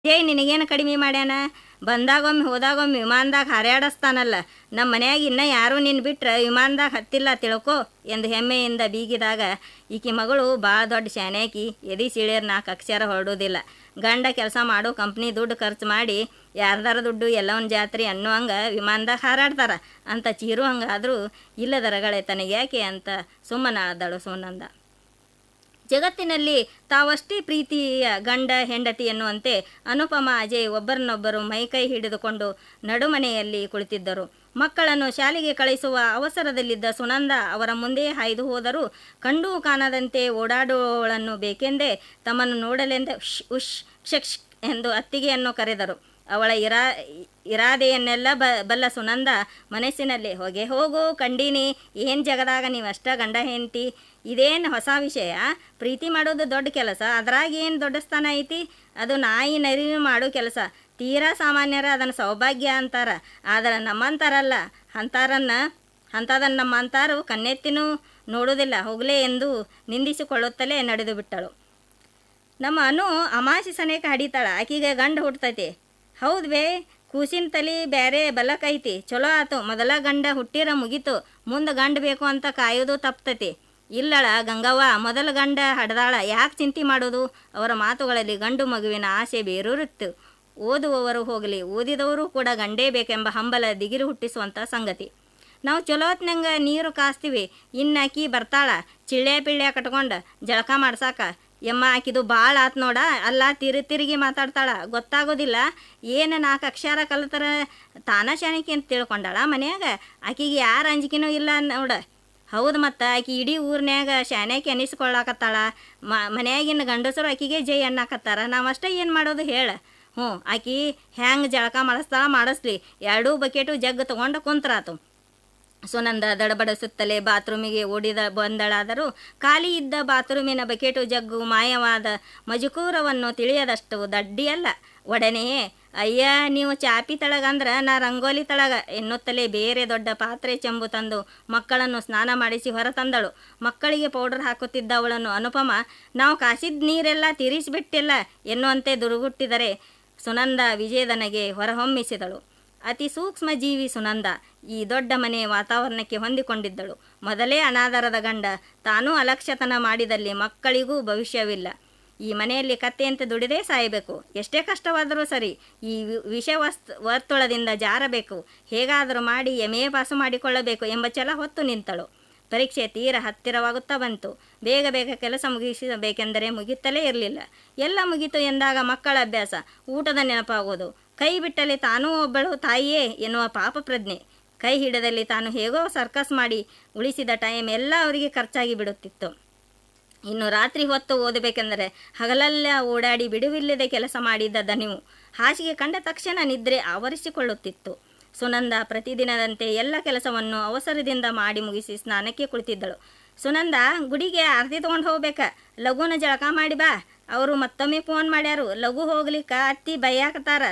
ಏ ನಿನಗೇನು ಕಡಿಮೆ ಮಾಡ್ಯಾನ ಬಂದಾಗೊಮ್ಮೆ ಹೋದಾಗೊಮ್ಮೆ ವಿಮಾನದಾಗ ಹಾರ್ಯಾಡಿಸ್ತಾನಲ್ಲ ನಮ್ಮ ಮನ್ಯಾಗ ಇನ್ನ ಯಾರೂ ನಿನ್ನ ಬಿಟ್ರೆ ವಿಮಾನದಾಗ ಹತ್ತಿಲ್ಲ ತಿಳ್ಕೊ ಎಂದು ಹೆಮ್ಮೆಯಿಂದ ಬೀಗಿದಾಗ ಈಕಿ ಮಗಳು ಭಾಳ ದೊಡ್ಡ ಶಾನ್ಯಾಕಿ ಎದಿ ಸಿಳಿಯರ್ ನಾಲ್ಕು ಅಕ್ಷರ ಹೊರಡೋದಿಲ್ಲ ಗಂಡ ಕೆಲಸ ಮಾಡೋ ಕಂಪ್ನಿ ದುಡ್ಡು ಖರ್ಚು ಮಾಡಿ ಯಾರ್ದಾರ ದುಡ್ಡು ಎಲ್ಲವನ್ ಜಾತ್ರೆ ಅನ್ನುವಂಗೆ ವಿಮಾನದಾಗ ಹಾರಾಡ್ತಾರ ಅಂತ ಚೀರು ಹಂಗಾದರೂ ಇಲ್ಲದರಗಳೇ ತನಗೆ ಯಾಕೆ ಅಂತ ಸುಮ್ಮನಾದಳು ಸುನಂದ ಜಗತ್ತಿನಲ್ಲಿ ತಾವಷ್ಟೇ ಪ್ರೀತಿಯ ಗಂಡ ಹೆಂಡತಿ ಎನ್ನುವಂತೆ ಅನುಪಮ ಅಜಯ್ ಒಬ್ಬರನ್ನೊಬ್ಬರು ಮೈಕೈ ಹಿಡಿದುಕೊಂಡು ನಡುಮನೆಯಲ್ಲಿ ಕುಳಿತಿದ್ದರು ಮಕ್ಕಳನ್ನು ಶಾಲೆಗೆ ಕಳಿಸುವ ಅವಸರದಲ್ಲಿದ್ದ ಸುನಂದ ಅವರ ಮುಂದೆ ಹಾಯ್ದು ಹೋದರೂ ಕಂಡು ಕಾಣದಂತೆ ಓಡಾಡುವವಳನ್ನು ಬೇಕೆಂದೇ ತಮ್ಮನ್ನು ನೋಡಲೆಂದೇ ಉಶ್ ಉಶ್ ಕ್ಷಕ್ಷ್ ಎಂದು ಅತ್ತಿಗೆಯನ್ನು ಕರೆದರು ಅವಳ ಇರಾ ಇರಾದೆಯನ್ನೆಲ್ಲ ಬ ಬಲ್ಲ ಸುನಂದ ಮನಸ್ಸಿನಲ್ಲಿ ಹೊಗೆ ಹೋಗು ಕಂಡೀನಿ ಏನು ಜಗದಾಗ ನೀವಷ್ಟ ಗಂಡ ಹೆಂಡತಿ ಇದೇನು ಹೊಸ ವಿಷಯ ಪ್ರೀತಿ ಮಾಡೋದು ದೊಡ್ಡ ಕೆಲಸ ಅದ್ರಾಗ ಏನು ದೊಡ್ಡ ಸ್ಥಾನ ಐತಿ ಅದು ನಾಯಿ ನರಿ ಮಾಡೋ ಕೆಲಸ ತೀರಾ ಸಾಮಾನ್ಯರ ಅದನ್ನು ಸೌಭಾಗ್ಯ ಅಂತಾರ ಆದ್ರೆ ನಮ್ಮಂತಾರಲ್ಲ ಅಂತಾರನ್ನ ಅಂಥದನ್ನು ನಮ್ಮ ಅಂತಾರು ಕಣ್ಣೆತ್ತಿನೂ ನೋಡುವುದಿಲ್ಲ ಹೋಗಲೇ ಎಂದು ನಿಂದಿಸಿಕೊಳ್ಳುತ್ತಲೇ ನಡೆದು ಬಿಟ್ಟಳು ನಮ್ಮ ಅನು ಅಮಾಸಿ ಸನೇಕ ಹಡಿತಾಳ ಆಕಿಗೆ ಗಂಡ ಹುಟ್ಟತೈತಿ ಹೌದು ಬೇ ಕೂಸಿನ ತಲೆ ಬ್ಯಾರೆ ಬಲಕೈತಿ ಚಲೋ ಆತು ಮೊದಲ ಗಂಡ ಹುಟ್ಟಿರ ಮುಗೀತು ಮುಂದೆ ಗಂಡ ಬೇಕು ಅಂತ ಕಾಯೋದು ತಪ್ತತಿ ಇಲ್ಲಳ ಗಂಗವ್ವ ಮೊದಲ ಗಂಡ ಹಡ್ದಾಳ ಯಾಕೆ ಚಿಂತೆ ಮಾಡೋದು ಅವರ ಮಾತುಗಳಲ್ಲಿ ಗಂಡು ಮಗುವಿನ ಆಸೆ ಬೇರೂರಿತ್ತು ಓದುವವರು ಹೋಗಲಿ ಓದಿದವರು ಕೂಡ ಗಂಡೇ ಬೇಕೆಂಬ ಹಂಬಲ ದಿಗಿರು ಹುಟ್ಟಿಸುವಂಥ ಸಂಗತಿ ನಾವು ಚಲೋ ಹೊತ್ನಂಗ ನೀರು ಕಾಸ್ತೀವಿ ಇನ್ನು ಆಕಿ ಬರ್ತಾಳ ಚಿಳ್ಳೆ ಪಿಳ್ಳೆ ಕಟ್ಕೊಂಡು ಜಳಕ ಮಾಡ್ಸಾಕ ಯಮ್ಮ ಆಕಿದು ಭಾಳ ಆತ್ ನೋಡ ಅಲ್ಲ ತಿರು ತಿರುಗಿ ಮಾತಾಡ್ತಾಳ ಗೊತ್ತಾಗೋದಿಲ್ಲ ಏನು ನಾಲ್ಕು ಅಕ್ಷರ ಕಲಿತರ ತಾನ ಶಾಣಿಕೆ ಅಂತ ತಿಳ್ಕೊಂಡಾಳ ಮನ್ಯಾಗ ಆಕಿಗೆ ಯಾರು ಅಂಜಿಕೆನೂ ಇಲ್ಲ ನೋಡ ಹೌದು ಮತ್ತು ಆಕಿ ಇಡೀ ಊರ್ನ್ಯಾಗ ಶಾನ್ಯಾಕಿ ಅನಿಸ್ಕೊಳ್ಳಾಕತ್ತಾಳ ಮ ಮನ್ಯಾಗಿನ ಗಂಡಸರು ಆಕಿಗೆ ಜೈ ಅನ್ನಕತ್ತಾರ ನಾವಷ್ಟೇ ಏನು ಮಾಡೋದು ಹೇಳ ಹ್ಞೂ ಆಕಿ ಹ್ಯಾಂಗೆ ಜಳಕ ಮಾಡಿಸ್ತಾಳ ಮಾಡಿಸ್ಲಿ ಎರಡೂ ಬಕೆಟು ಜಗ್ ತೊಗೊಂಡು ಕುಂತ್ರಾತು ಸುನಂದ ದಡಬಡಿಸುತ್ತಲೇ ಬಾತ್ರೂಮಿಗೆ ಓಡಿದ ಬಂದಳಾದರೂ ಖಾಲಿ ಇದ್ದ ಬಾತ್ರೂಮಿನ ಬಕೆಟು ಜಗ್ಗು ಮಾಯವಾದ ಮಜುಕೂರವನ್ನು ತಿಳಿಯದಷ್ಟು ದಡ್ಡಿಯಲ್ಲ ಒಡನೆಯೇ ಅಯ್ಯ ನೀವು ಚಾಪಿ ತಳಗಂದ್ರೆ ನಾ ರಂಗೋಲಿ ತಳಗ ಎನ್ನುತ್ತಲೇ ಬೇರೆ ದೊಡ್ಡ ಪಾತ್ರೆ ಚೆಂಬು ತಂದು ಮಕ್ಕಳನ್ನು ಸ್ನಾನ ಮಾಡಿಸಿ ಹೊರತಂದಳು ಮಕ್ಕಳಿಗೆ ಪೌಡರ್ ಹಾಕುತ್ತಿದ್ದ ಅವಳನ್ನು ಅನುಪಮ ನಾವು ಕಾಸಿದ ನೀರೆಲ್ಲ ತೀರಿಸಿಬಿಟ್ಟಿಲ್ಲ ಎನ್ನುವಂತೆ ದುರುಗುಟ್ಟಿದರೆ ಸುನಂದ ವಿಜಯದನಗೆ ಹೊರಹೊಮ್ಮಿಸಿದಳು ಅತಿ ಸೂಕ್ಷ್ಮ ಜೀವಿ ಸುನಂದ ಈ ದೊಡ್ಡ ಮನೆ ವಾತಾವರಣಕ್ಕೆ ಹೊಂದಿಕೊಂಡಿದ್ದಳು ಮೊದಲೇ ಅನಾದರದ ಗಂಡ ತಾನೂ ಅಲಕ್ಷ್ಯತನ ಮಾಡಿದಲ್ಲಿ ಮಕ್ಕಳಿಗೂ ಭವಿಷ್ಯವಿಲ್ಲ ಈ ಮನೆಯಲ್ಲಿ ಕತ್ತೆಯಂತೆ ದುಡಿದೇ ಸಾಯಬೇಕು ಎಷ್ಟೇ ಕಷ್ಟವಾದರೂ ಸರಿ ಈ ವಿ- ವಿಷ ವಸ್ತು ವರ್ತುಳದಿಂದ ಜಾರಬೇಕು ಹೇಗಾದರೂ ಮಾಡಿ ಎಮ್ ಎ ಪಾಸು ಮಾಡಿಕೊಳ್ಳಬೇಕು ಎಂಬ ಛಲ ಹೊತ್ತು ನಿಂತಳು ಪರೀಕ್ಷೆ ತೀರ ಹತ್ತಿರವಾಗುತ್ತಾ ಬಂತು ಬೇಗ ಬೇಗ ಕೆಲಸ ಮುಗಿಸಬೇಕೆಂದರೆ ಮುಗಿಯುತ್ತಲೇ ಇರಲಿಲ್ಲ ಎಲ್ಲ ಮುಗಿತು ಎಂದಾಗ ಮಕ್ಕಳ ಅಭ್ಯಾಸ ಊಟದ ನೆನಪಾಗೋದು ಕೈ ಬಿಟ್ಟಲ್ಲಿ ತಾನೂ ಒಬ್ಬಳು ತಾಯಿಯೇ ಎನ್ನುವ ಪಾಪ ಪ್ರಜ್ಞೆ ಕೈ ಹಿಡದಲ್ಲಿ ತಾನು ಹೇಗೋ ಸರ್ಕಸ್ ಮಾಡಿ ಉಳಿಸಿದ ಟೈಮ್ ಎಲ್ಲ ಅವರಿಗೆ ಖರ್ಚಾಗಿ ಬಿಡುತ್ತಿತ್ತು ಇನ್ನು ರಾತ್ರಿ ಹೊತ್ತು ಓದಬೇಕೆಂದರೆ ಹಗಲೆಲ್ಲ ಓಡಾಡಿ ಬಿಡುವಿಲ್ಲದೆ ಕೆಲಸ ಮಾಡಿದ್ದ ದನಿವು ಹಾಸಿಗೆ ಕಂಡ ತಕ್ಷಣ ನಿದ್ರೆ ಆವರಿಸಿಕೊಳ್ಳುತ್ತಿತ್ತು ಸುನಂದ ಪ್ರತಿದಿನದಂತೆ ಎಲ್ಲ ಕೆಲಸವನ್ನು ಅವಸರದಿಂದ ಮಾಡಿ ಮುಗಿಸಿ ಸ್ನಾನಕ್ಕೆ ಕುಳಿತಿದ್ದಳು ಸುನಂದ ಗುಡಿಗೆ ಆರತಿ ತೊಗೊಂಡು ಹೋಗ್ಬೇಕ ಲಘುನ ಜಳಕ ಮಾಡಿ ಬಾ ಅವರು ಮತ್ತೊಮ್ಮೆ ಫೋನ್ ಮಾಡ್ಯಾರು ಲಘು ಹೋಗ್ಲಿಕ್ಕ ಅತ್ತಿ ಬೈಯಾಕತಾರ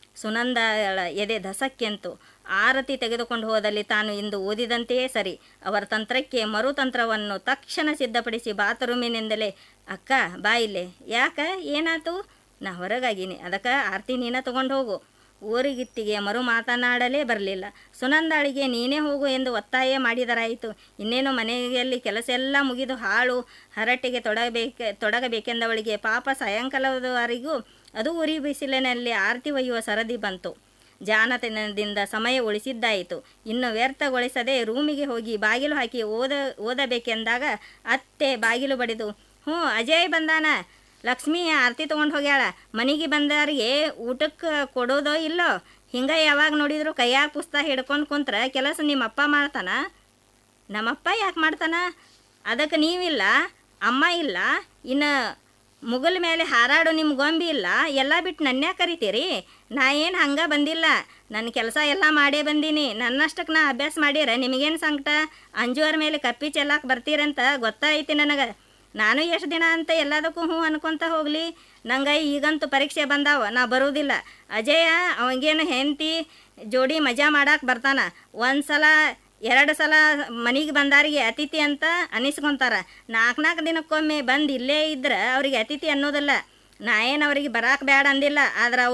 ಸುನಂದಳ ಎದೆ ಧಸಕ್ಕೆಂತು ಆರತಿ ತೆಗೆದುಕೊಂಡು ಹೋದಲ್ಲಿ ತಾನು ಇಂದು ಓದಿದಂತೆಯೇ ಸರಿ ಅವರ ತಂತ್ರಕ್ಕೆ ಮರುತಂತ್ರವನ್ನು ತಕ್ಷಣ ಸಿದ್ಧಪಡಿಸಿ ಬಾತ್ರೂಮಿನಿಂದಲೇ ಅಕ್ಕ ಬಾ ಇಲ್ಲೇ ಯಾಕ ಏನಾತು ನಾ ಹೊರಗಾಗಿನಿ ಅದಕ್ಕೆ ಆರತಿ ನೀನ ತಗೊಂಡು ಹೋಗು ಊರಿಗಿತ್ತಿಗೆ ಮರು ಮಾತನಾಡಲೇ ಬರಲಿಲ್ಲ ಸುನಂದಾಳಿಗೆ ನೀನೇ ಹೋಗು ಎಂದು ಒತ್ತಾಯ ಮಾಡಿದರಾಯಿತು ಇನ್ನೇನು ಮನೆಯಲ್ಲಿ ಕೆಲಸ ಎಲ್ಲ ಮುಗಿದು ಹಾಳು ಹರಟೆಗೆ ತೊಡಗಬೇಕೆ ತೊಡಗಬೇಕೆಂದವಳಿಗೆ ಪಾಪ ಸಾಯಂಕಾಲದವರೆಗೂ ಅದು ಉರಿ ಬಿಸಿಲಿನಲ್ಲಿ ಆರತಿ ಒಯ್ಯುವ ಸರದಿ ಬಂತು ಜಾನತನದಿಂದ ಸಮಯ ಉಳಿಸಿದ್ದಾಯಿತು ಇನ್ನು ವ್ಯರ್ಥಗೊಳಿಸದೆ ರೂಮಿಗೆ ಹೋಗಿ ಬಾಗಿಲು ಹಾಕಿ ಓದ ಓದಬೇಕೆಂದಾಗ ಅತ್ತೆ ಬಾಗಿಲು ಬಡಿದು ಹ್ಞೂ ಅಜಯ್ ಬಂದಾನ ಲಕ್ಷ್ಮಿ ಆರತಿ ತೊಗೊಂಡು ಹೋಗ್ಯಾಳ ಮನೆಗೆ ಬಂದವರಿಗೆ ಊಟಕ್ಕೆ ಕೊಡೋದೋ ಇಲ್ಲೋ ಹಿಂಗೆ ಯಾವಾಗ ನೋಡಿದ್ರು ಕೈಯಾಗ ಪುಸ್ತಕ ಹಿಡ್ಕೊಂಡು ಕುಂತ್ರ ಕೆಲಸ ನಿಮ್ಮಪ್ಪ ಮಾಡ್ತಾನ ನಮ್ಮಪ್ಪ ಯಾಕೆ ಮಾಡ್ತಾನ ಅದಕ್ಕೆ ನೀವಿಲ್ಲ ಅಮ್ಮ ಇಲ್ಲ ಇನ್ನು ಮುಗಲ್ ಮೇಲೆ ಹಾರಾಡು ನಿಮ್ಮ ಗೊಂಬಿ ಇಲ್ಲ ಎಲ್ಲ ಬಿಟ್ಟು ನನ್ನೇ ಕರಿತೀರಿ ನಾ ಏನು ಹಂಗೆ ಬಂದಿಲ್ಲ ನನ್ನ ಕೆಲಸ ಎಲ್ಲ ಮಾಡೇ ಬಂದೀನಿ ನನ್ನಷ್ಟಕ್ಕೆ ನಾ ಅಭ್ಯಾಸ ಮಾಡಿರ ನಿಮಗೇನು ಸಂಕಟ ಅಂಜುವರ ಮೇಲೆ ಕಪ್ಪಿ ಚೆಲ್ಲಕ್ಕೆ ಬರ್ತೀರಂತ ಗೊತ್ತಾಯ್ತಿ ನನಗೆ ನಾನು ಎಷ್ಟು ದಿನ ಅಂತ ಎಲ್ಲದಕ್ಕೂ ಹ್ಞೂ ಅನ್ಕೊಂತ ಹೋಗಲಿ ನಂಗೆ ಈಗಂತೂ ಪರೀಕ್ಷೆ ಬಂದಾವ ನಾ ಬರುವುದಿಲ್ಲ ಅಜಯ ಅವಂಗೇನು ಹೆಂಡತಿ ಜೋಡಿ ಮಜಾ ಮಾಡಕ್ಕೆ ಬರ್ತಾನ ಒಂದು ಸಲ ಎರಡು ಸಲ ಮನೆಗೆ ಬಂದಾರಿಗೆ ಅತಿಥಿ ಅಂತ ಅನಿಸ್ಕೊಂತಾರ ನಾಲ್ಕು ನಾಲ್ಕು ದಿನಕ್ಕೊಮ್ಮೆ ಬಂದು ಇಲ್ಲೇ ಇದ್ರೆ ಅವ್ರಿಗೆ ಅತಿಥಿ ಅನ್ನೋದಿಲ್ಲ ನಾ ಏನು ಅವ್ರಿಗೆ ಬರಾಕ್ ಬೇಡ ಅಂದಿಲ್ಲ ಆದ್ರೆ